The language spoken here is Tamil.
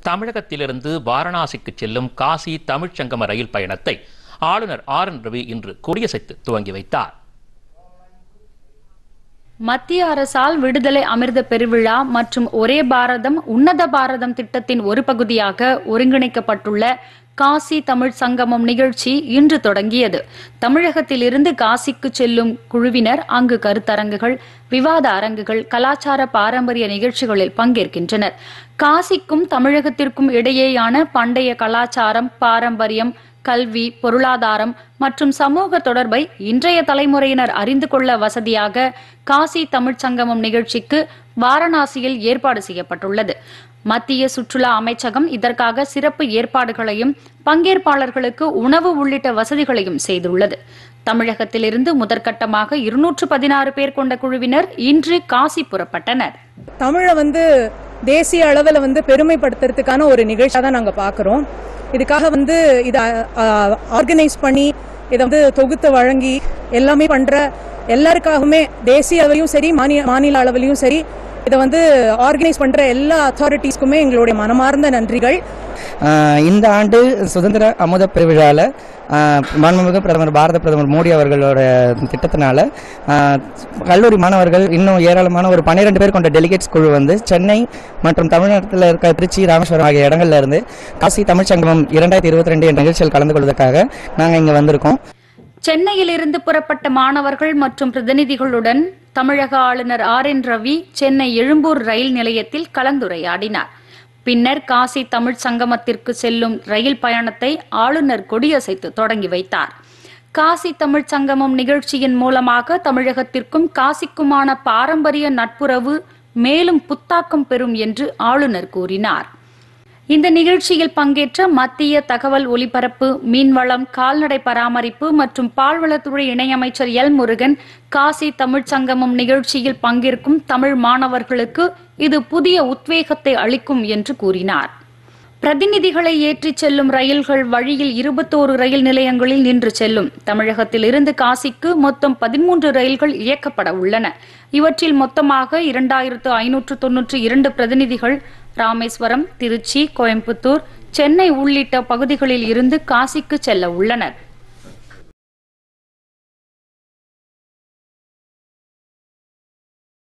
தமிழகத்திலிருந்து வாரணாசிக்கு செல்லும் காசி தமிழ்ச் சங்கம ரயில் பயணத்தை ஆளுநர் ஆர் என் ரவி இன்று கொடியசைத்து துவங்கி வைத்தார் மத்திய அரசால் விடுதலை அமிர்த பெருவிழா மற்றும் ஒரே பாரதம் உன்னத பாரதம் திட்டத்தின் ஒரு பகுதியாக ஒருங்கிணைக்கப்பட்டுள்ள காசி தமிழ் சங்கமம் நிகழ்ச்சி இன்று தொடங்கியது தமிழகத்திலிருந்து காசிக்கு செல்லும் குழுவினர் அங்கு கருத்தரங்குகள் விவாத அரங்குகள் கலாச்சார பாரம்பரிய நிகழ்ச்சிகளில் பங்கேற்கின்றனர் காசிக்கும் தமிழகத்திற்கும் இடையேயான பண்டைய கலாச்சாரம் பாரம்பரியம் கல்வி பொருளாதாரம் மற்றும் சமூக தொடர்பை இன்றைய தலைமுறையினர் அறிந்து கொள்ள வசதியாக காசி தமிழ்ச் சங்கமம் நிகழ்ச்சிக்கு வாரணாசியில் ஏற்பாடு செய்யப்பட்டுள்ளது மத்திய சுற்றுலா அமைச்சகம் இதற்காக சிறப்பு ஏற்பாடுகளையும் பங்கேற்பாளர்களுக்கு உணவு உள்ளிட்ட வசதிகளையும் செய்துள்ளது தமிழகத்திலிருந்து முதற்கட்டமாக இருநூற்று பதினாறு பேர் கொண்ட குழுவினர் இன்று காசி புறப்பட்டனர் தமிழை வந்து தேசிய அளவில் வந்து பெருமைப்படுத்துறதுக்கான ஒரு நிகழ்ச்சியாக தான் நாங்கள் பார்க்குறோம் இதுக்காக வந்து இதை ஆர்கனைஸ் பண்ணி இதை வந்து தொகுத்து வழங்கி எல்லாமே பண்ணுற எல்லாருக்காகவுமே தேசிய அளவிலையும் சரி மாநில மாநில அளவிலையும் சரி இதை வந்து ஆர்கனைஸ் பண்ணுற எல்லா அத்தாரிட்டிஸ்க்குமே எங்களுடைய மனமார்ந்த நன்றிகள் ஆஹ் இந்த ஆண்டு சுதந்திர அமுத பெருவிழாவில் மாண்புமிகு பிரதமர் பாரத பிரதமர் மோடி அவர்களோட திட்டத்தினால ஆஹ் கல்லூரி மாணவர்கள் இன்னும் ஏராளமான ஒரு பன்னிரெண்டு பேர் கொண்ட டெலிகேட்ஸ் குழு வந்து சென்னை மற்றும் தமிழ்நாட்டில் இருக்க திருச்சி ராமேஸ்வரம் ஆகிய இடங்கள்ல இருந்து காசி தமிழ்ச் சங்கமம் இரண்டாயிரத்தி இருபத்தி ரெண்டு என்ற நிகழ்ச்சியில் கலந்து கொள்வதற்காக நாங்கள் இங்கே வந்திருக்கோம் சென்னையிலிருந்து புறப்பட்ட மாணவர்கள் மற்றும் பிரதிநிதிகளுடன் தமிழக ஆளுநர் R N Ravi Chennai Egmore rail நிலையத்தில் கலந்துரையாடினார் பின்னர் காசி தமிழ் சங்கமத்திற்கு செல்லும் ரயில் பயணத்தை ஆளுநர் கொடியசைத்து தொடங்கி வைத்தார் காசி தமிழ் சங்கமம் நிகழ்ச்சியின் மூலமாக தமிழகத்திற்கும் காசிக்குமான பாரம்பரிய நட்புறவு மேலும் புத்தாக்கம் பெறும் என்று ஆளுநர் கூறினார் இந்த நிகழ்ச்சியில் பங்கேற்ற மத்திய தகவல் ஒலிபரப்பு மீன்வளம் கால்நடை பராமரிப்பு மற்றும் பால்வளத்துறை இணையமைச்சர் எல் முருகன் காசி தமிழ்ச் சங்கமம் நிகழ்ச்சியில் பங்கேற்கும் தமிழ் மாணவர்களுக்கு இது புதிய உத்வேகத்தை அளிக்கும் என்று கூறினார் பிரதிநிதிகளை ஏற்றிச் செல்லும் ரயில்கள் வழியில் இருபத்தோரு ரயில் நிலையங்களில் நின்று செல்லும் தமிழகத்தில் இருந்து காசிக்கு மொத்தம் பதிமூன்று ரயில்கள் இயக்கப்பட உள்ளன இவற்றில் மொத்தமாக இரண்டாயிரத்து ஐநூற்று தொன்னூற்றி இரண்டு பிரதிநிதிகள் ராமேஸ்வரம் திருச்சி கோயம்புத்தூர் சென்னை உள்ளிட்ட பகுதிகளில் இருந்து காசிக்கு செல்ல உள்ளனர்